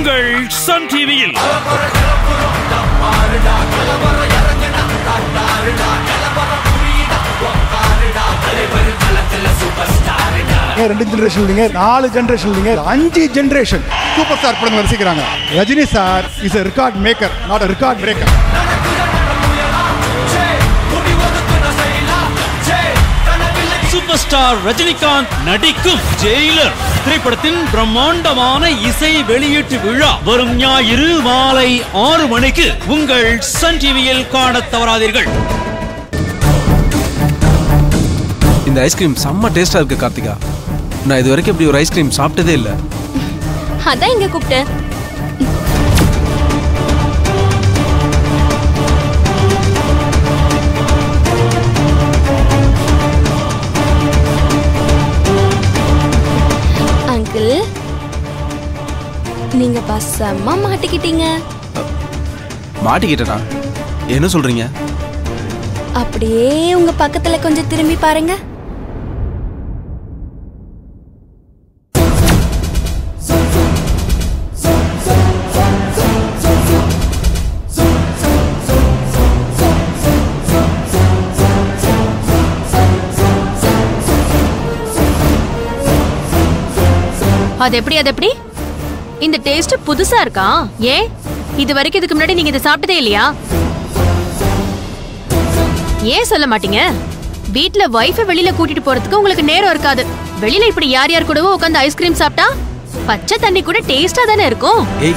உங்கள் சன் டிவியில் நீங்க ரெண்டு ஜெனரேஷன் இல்லைங்க நாலு ஜெனரேஷன் இல்லைங்க அஞ்சு ஜெனரேஷன் சூப்பர் ஸ்டார் படங்கள் ரசிக்கிறாங்க Rajini sir is a record maker not a record breaker super star Rajinikanth நடிக்கும் ஜெயிலர் திரைப்படத்தின் பிரம்மாண்டமான இசை வெளியீட்டு விழா வரும் ஞாயிறு மாலை ஆறு மணிக்கு உங்கள் சன் டிவியில் காணத் தவறாதீர்கள் இந்த ஐஸ்கிரீம் செம்ம டேஸ்டா இருக்கு கார்த்திகா நான் இது வரைக்கும் இப்படி ஒரு ஐஸ்கிரீம் சாப்பிட்டதே இல்லை அதான் இங்க கூப்பிட்டேன் அங்கிள் நீங்க பசமா மாட்டிக்கிட்டீங்க மாட்டிக்கிட்டேனா என்ன சொல்றீங்க அப்படியே உங்க பக்கத்துல கொஞ்சம் திரும்பி பாருங்க அது எப்படி அது எப்படி இந்த டேஸ்ட் புதுசா இருக்கா ஏன் இது வரைக்கும் இதுக்கு முன்னாடி நீங்க இதை சாப்பிட்டதே இல்லையா ஏன் சொல்ல மாட்டீங்க வீட்ல வைஃபை வெளியில கூட்டிட்டு போறதுக்கு உங்களுக்கு நேரம் இருக்காது வெளியில இப்படி யார் யார் கூடவோ உட்காந்து ஐஸ்கிரீம் சாப்பிட்டா பச்சை தண்ணி கூட டேஸ்டா தானே இருக்கும் ஏய்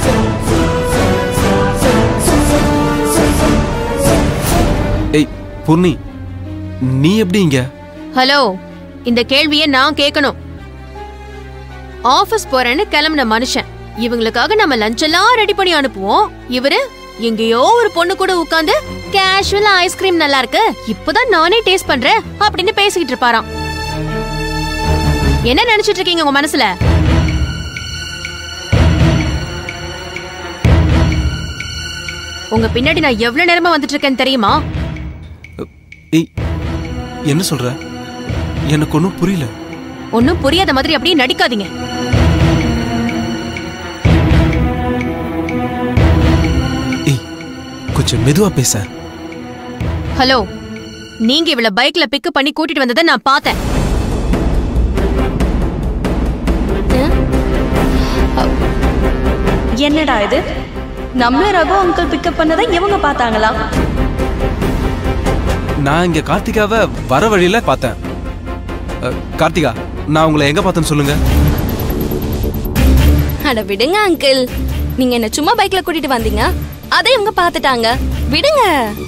ஏய் பூர்ணி நீ எப்படி இங்க ஹலோ இந்த கேள்வியை நான் கேட்கணும் ஆபீஸ் போறேன்னு கிளம்பின மனுஷன் இவங்களுக்காக நம்ம லஞ்ச் எல்லாம் ரெடி பண்ணி அனுப்புவோம் இவரு எங்கேயோ ஒரு பொண்ணு கூட உட்கார்ந்து கேஷுவலா ஐஸ்கிரீம் நல்லா இருக்கு இப்பதான் நானே டேஸ்ட் பண்றேன் அப்படின்னு பேசிக்கிட்டு இருப்பாராம் என்ன நினைச்சிட்டு இருக்கீங்க உங்க மனசுல உங்க பின்னாடி நான் எவ்வளவு நேரமா வந்துட்டு இருக்கேன்னு தெரியுமா ஏய் என்ன சொல்ற எனக்கு ஒன்றும் புரியல ஒன்னும் புரியாத மாதிரி அப்படியே நடிக்காதீங்க ஏய் கொஞ்சம் மெதுவா பேச ஹலோ நீங்க இவள பைக்ல பிக் பண்ணி கூட்டிட்டு வந்ததை நான் பார்த்தேன் என்னடா இது நம்ம ரகு அங்கிள் பிக்கப் பண்ணதை இவங்க பார்த்தாங்களா நான் இங்க கார்த்திகாவை வர வழியில பார்த்தேன் அ, கார்த்திகா நான் உங்களை எங்க பார்த்தேன்னு சொல்லுங்க அட விடுங்க அங்கிள் நீங்க என்ன சும்மா பைக்ல கூட்டிட்டு வந்தீங்க அதை இவங்க பார்த்துட்டாங்க விடுங்க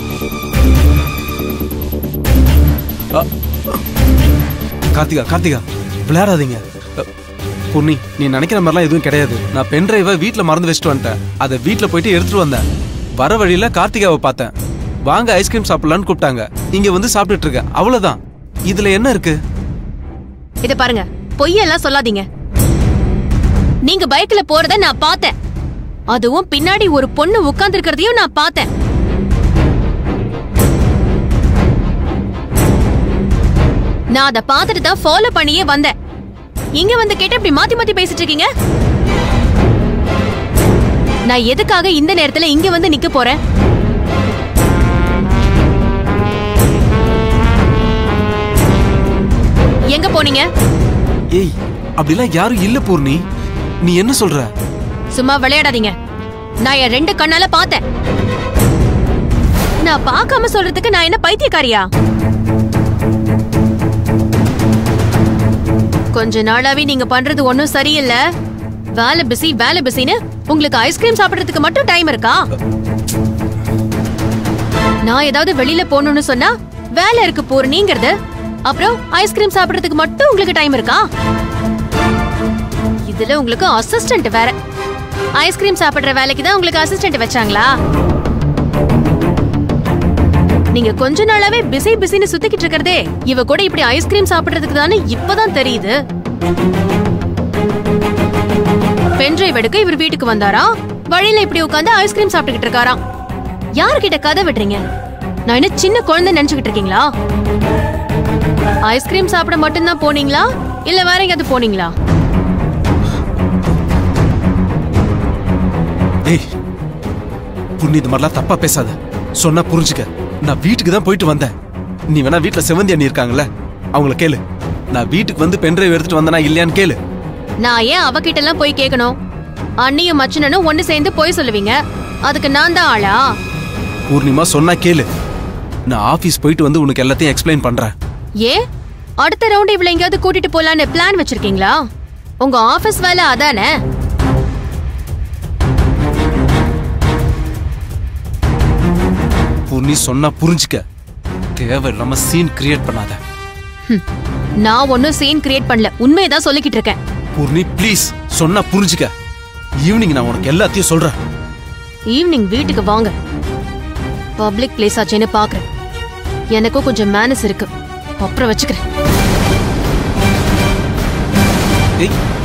கார்த்திகா கார்த்திகா விளையாடாதீங்க அ, பொன்னி நீ நினைக்கிற மாதிரிலாம் எதுவும் கிடையாது நான் பென் டிரைவை வீட்டில் மறந்து வச்சுட்டு வந்துட்டேன் அதை வீட்டில் போயிட்டு எடுத்துட்டு வந்தேன் வர வழியில கார்த்திகாவை பார்த்தேன் வாங்க ஐஸ்கிரீம் சாப்பிடலான்னு கூப்பிட்டாங்க இங்க வந்து சாப்பிட்டுட்டு இருக்கேன் அவ்வளவுதான் இதுல என்ன இருக்கு இத பாருங்க பொய்யெல்லாம் சொல்லாதீங்க நீங்க பைக்ல போறத நான் பார்த்தேன் அதுவும் பின்னாடி ஒரு பொண்ணு உட்கார்ந்து நான் பார்த்தேன் நான் அதை பார்த்துட்டு தான் ஃபாலோ பண்ணியே வந்தேன் இங்க வந்து கேட்டு இப்படி மாத்தி மாத்தி பேசிட்டு இருக்கீங்க நான் எதுக்காக இந்த நேரத்துல இங்க வந்து நிக்க போறேன் எங்க போனீங்க ஏய் அப்படிலாம் யாரும் இல்ல பூர்ணி நீ என்ன சொல்ற சும்மா விளையாடாதீங்க நான் என் ரெண்டு கண்ணால பார்த்தேன் நான் பார்க்காம சொல்றதுக்கு நான் என்ன பைத்தியக்காரியா கொஞ்ச நாளாவே நீங்க பண்றது ஒண்ணும் சரியில்லை வேலை பிஸி வேலை பிஸின்னு உங்களுக்கு ஐஸ்கிரீம் சாப்பிடுறதுக்கு மட்டும் டைம் இருக்கா நான் ஏதாவது வெளியில போகணும்னு சொன்னா வேலை இருக்கு பூர்ணிங்கிறது அப்புறம் ஐஸ்கிரீம் சாப்பிடுறதுக்கு மட்டும் உங்களுக்கு டைம் இருக்கா இதுல உங்களுக்கு அசிஸ்டன்ட் வேற ஐஸ்கிரீம் சாப்பிடுற வேலைக்கு தான் உங்களுக்கு அசிஸ்டன்ட் வச்சாங்களா நீங்க கொஞ்ச நாளாவே பிஸி பிஸின்னு சுத்திக்கிட்டு இருக்கறதே இவ கூட இப்படி ஐஸ்கிரீம் சாப்பிடுறதுக்கு தானே இப்பதான் தெரியுது பென்ட்ரைவ் எடுக்க இவர் வீட்டுக்கு வந்தாரா வழியில இப்படி உட்கார்ந்து ஐஸ்கிரீம் சாப்பிட்டுக்கிட்டு இருக்காராம் யார்கிட்ட கதை விடுறீங்க நான் என்ன சின்ன குழந்தை நினைச்சுக்கிட்டு இருக்கீங்களா ஐஸ்கிரீம் சாப்பிட மட்டும்தான் போனீங்களா இல்ல வேற எங்கேயாவது போனீங்களா ஏய் புண்ணி இது மாதிரிலாம் தப்பா பேசாத சொன்னா புரிஞ்சுக்க நான் வீட்டுக்கு தான் போயிட்டு வந்தேன் நீ வேணா வீட்டுல செவந்தி அண்ணி இருக்காங்கல்ல அவங்கள கேளு நான் வீட்டுக்கு வந்து பென்ட்ரைவ் எடுத்துட்டு வந்தனா இல்லையான்னு கேளு நான் ஏன் அவகிட்ட எல்லாம் போய் கேட்கணும் அண்ணியும் மச்சனனும் ஒண்ணு சேர்ந்து போய் சொல்லுவீங்க அதுக்கு நான் தான் ஆளா பூர்ணிமா சொன்னா கேளு நான் ஆபீஸ் போயிட்டு வந்து உனக்கு எல்லாத்தையும் எக்ஸ்பிளைன் பண்றேன் ஏன் அடுத்த ரவுண்ட் இவள எங்கேயாவது கூட்டிட்டு போலான்னு பிளான் வச்சிருக்கீங்களா உங்க ஆபீஸ் வேலை அதானே பூர்ணி சொன்னா புரிஞ்சுக்க தேவையில்லாம சீன் கிரியேட் பண்ணாத ஹம். நான் ஒன்னும் சீன் கிரியேட் பண்ணல உண்மையதான் சொல்லிக்கிட்டு இருக்கேன் பூர்ணி ப்ளீஸ் சொன்னா புரிஞ்சுக்க ஈவினிங் நான் உனக்கு எல்லாத்தையும் சொல்றேன் ஈவினிங் வீட்டுக்கு வாங்க பப்ளிக் பிளேஸ் ஆச்சேன்னு பாக்குறேன் எனக்கும் கொஞ்சம் மேனஸ் இருக்கு அப்புறம் வச்சுக்கிறேன் ஏய்